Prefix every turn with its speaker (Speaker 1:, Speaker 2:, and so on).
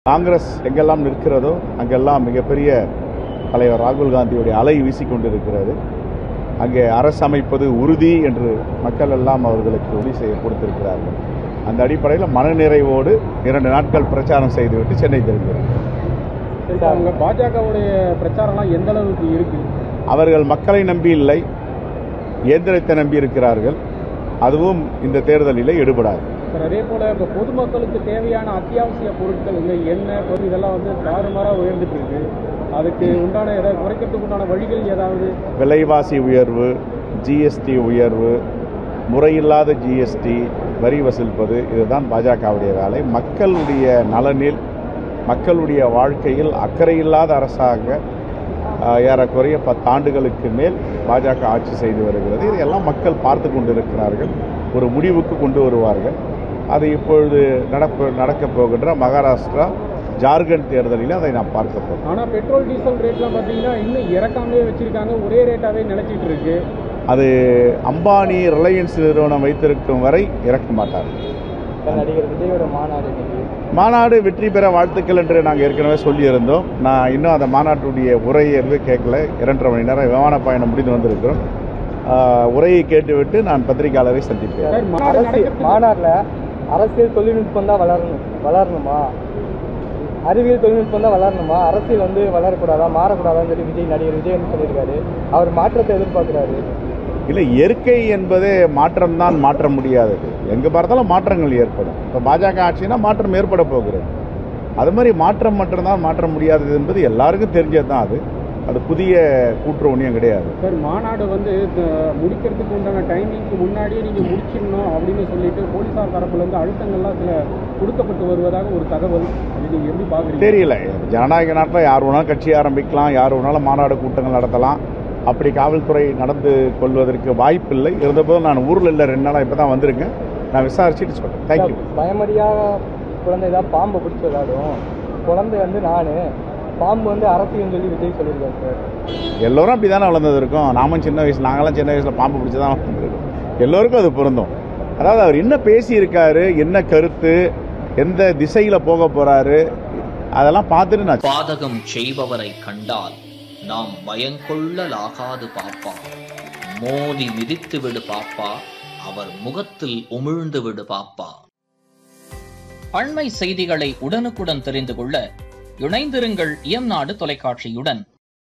Speaker 1: காங்கிரஸ் எங்கெல்லாம் நிற்கிறதோ அங்கெல்லாம் மிகப்பெரிய தலைவர் ராகுல் காந்தியுடைய அலை வீசிக்கொண்டிருக்கிறது அங்கே அரசு அமைப்பது உறுதி என்று மக்கள் எல்லாம் அவர்களுக்கு உறுதி செய்ய கொடுத்திருக்கிறார்கள் அந்த அடிப்படையில் மனநிறைவோடு இரண்டு நாட்கள் பிரச்சாரம் செய்துவிட்டு சென்னை திரும்புகிறோம்
Speaker 2: சரி அவங்க பாஜகவுடைய பிரச்சாரம்லாம் எந்த அளவுக்கு இருக்கு
Speaker 1: அவர்கள் மக்களை நம்பி இல்லை இயந்திரத்தை நம்பி இருக்கிறார்கள் அதுவும் இந்த தேர்தலில் ஈடுபடாது
Speaker 2: சார் அதே போல இப்போ பொதுமக்களுக்கு தேவையான அத்தியாவசிய பொருட்கள் இந்த எண்ணெய் பொருள் இதெல்லாம் வந்து தாறுமாறாக உயர்ந்துட்டு இருக்கு அதுக்கு உண்டான ஏதாவது குறைக்கிறதுக்கு உண்டான வழிகள் ஏதாவது
Speaker 1: விலைவாசி உயர்வு ஜிஎஸ்டி உயர்வு முறையில்லாத ஜிஎஸ்டி வரி வசூலிப்பது இதுதான் பாஜகவுடைய வேலை மக்களுடைய நலனில் மக்களுடைய வாழ்க்கையில் அக்கறையில்லாத அரசாக ஆஹ், ஏறக்குறைய பத்தாண்டுகளுக்கு மேல் பாஜக ஆட்சி செய்து வருகிறது இதையெல்லாம் மக்கள் பார்த்து கொண்டிருக்கிறார்கள் ஒரு முடிவுக்கு கொண்டு வருவார்கள் அது இப்பொழுது நடப்பு நடக்கப் போகின்ற மகாராஷ்டிரா ஜார்க்கண்ட் தேர்தலில் அதை நாம் பார்க்க போகிறோம்
Speaker 2: ஆனால் பெட்ரோல் டீசல் ரேட்லாம் பார்த்தீங்கன்னா இன்னும் இறக்காமலே வச்சிருக்காங்க ஒரே ரேட்டாவே நினைச்சிட்டு இருக்கு
Speaker 1: அது அம்பானி ரிலையன்ஸ் நிறுவனம் வைத்திருக்கும் வரை இறக்க மாட்டார்கள்
Speaker 2: நடிகர் விஜயோட மாநாடு
Speaker 1: மாநாடு வெற்றி பெற வாழ்த்துக்கள் என்று நாங்கள் ஏற்கனவே சொல்லியிருந்தோம் நான் இன்னும் அந்த மாநாட்டுடைய உரையை எதுவும் கேட்கல இரண்டரை மணி நேரம் விமான பயணம் முடிந்து வந்திருக்கிறோம் ஆஹ், உரையை கேட்டுவிட்டு நான் பத்திரிகையாளரை சந்திப்பேன்
Speaker 2: சார் மாநாடு நடக்கிறதுக்கு-
Speaker 3: மாநாட்டில் அரசியல் தொழில்நுட்பம் தான் வளரணும் வளரணுமா அறிவியல் தொழில்நுட்பம் தான் வளரணுமா அரசியல் வந்து வளரக்கூடாதா மாறக்கூடாதான்னு சொல்லி விஜய் நடிகர் விஜய் வந்து சொல்லியிருக்காரு அவர் மாற்றத்தை எதிர்பார்க்குறாரு
Speaker 1: இல்லை இயற்கை என்பது மாற்றம் தான் மாற்ற முடியாதது எங்கே பார்த்தாலும் மாற்றங்கள் ஏற்படும் இப்போ பாஜக ஆட்சினா மாற்றம் ஏற்பட போகிறது அது மாதிரி மாற்றம் மட்டும்தான் மாற்ற முடியாதது என்பது எல்லாருக்கும் தெரிஞ்சது தான் அது அது புதிய கூற்று ஒன்றியம் கிடையாது
Speaker 2: சார் மாநாடு வந்து இந்த முடிக்கிறதுக்கு உண்டான டைமிங்க்கு முன்னாடியே நீங்கள் முடிச்சிடணும் அப்படின்னு சொல்லிட்டு போலீசார் தரப்புல இருந்து அழுத்தங்கள்லாம் சில கொடுக்கப்பட்டு வருவதாக ஒரு தகவல் அது நீங்கள் எப்படி பார்க்குறீங்க
Speaker 1: தெரியல ஜனநாயக நாட்டில் யார் வேணாலும் கட்சி ஆரம்பிக்கலாம் யார் வேணாலும் மாநாடு கூட்டங்கள் நடத்தலாம் அப்படி காவல்துறை நடந்து கொள்வதற்கு வாய்ப்பில்லை இருந்தபோதும் நான் ஊரில் இல்லை ரெண்டு நாளாக இப்போ தான் வந்திருக்கேன் நான் விசாரிச்சுட்டு சொல்கிறேன் தேங்க்யூ
Speaker 3: பயமறியாத குழந்தை தான் பாம்பை பிடிச்சி விளையாடும் குழந்தை வந்து நான் பாம்பு வந்து அரசியல்னு சொல்லி விஜய் சொல்லியிருக்காரு சார்
Speaker 1: எல்லோரும் அப்படி தானே வளர்ந்தது இருக்கோம் நாமும் சின்ன வயசில் நாங்களாம் சின்ன வயசில் பாம்பு பிடிச்சி தான் வளர்ந்துருக்கோம் எல்லோருக்கும் அது பொருந்தும் அதாவது அவர் என்ன பேசியிருக்காரு என்ன கருத்து எந்த திசையில் போக போகிறாரு அதெல்லாம் பார்த்துட்டு நான்
Speaker 4: பாதகம் செய்பவரை கண்டால் நாம் பயங்கொள்ளலாகாது பாப்பா மோதி மிதித்து விடு பாப்பா அவர் முகத்தில் உமிழ்ந்து விடு பாப்பா அண்மை செய்திகளை உடனுக்குடன் தெரிந்து கொள்ள இணைந்திருங்கள் இயம்நாடு தொலைக்காட்சியுடன்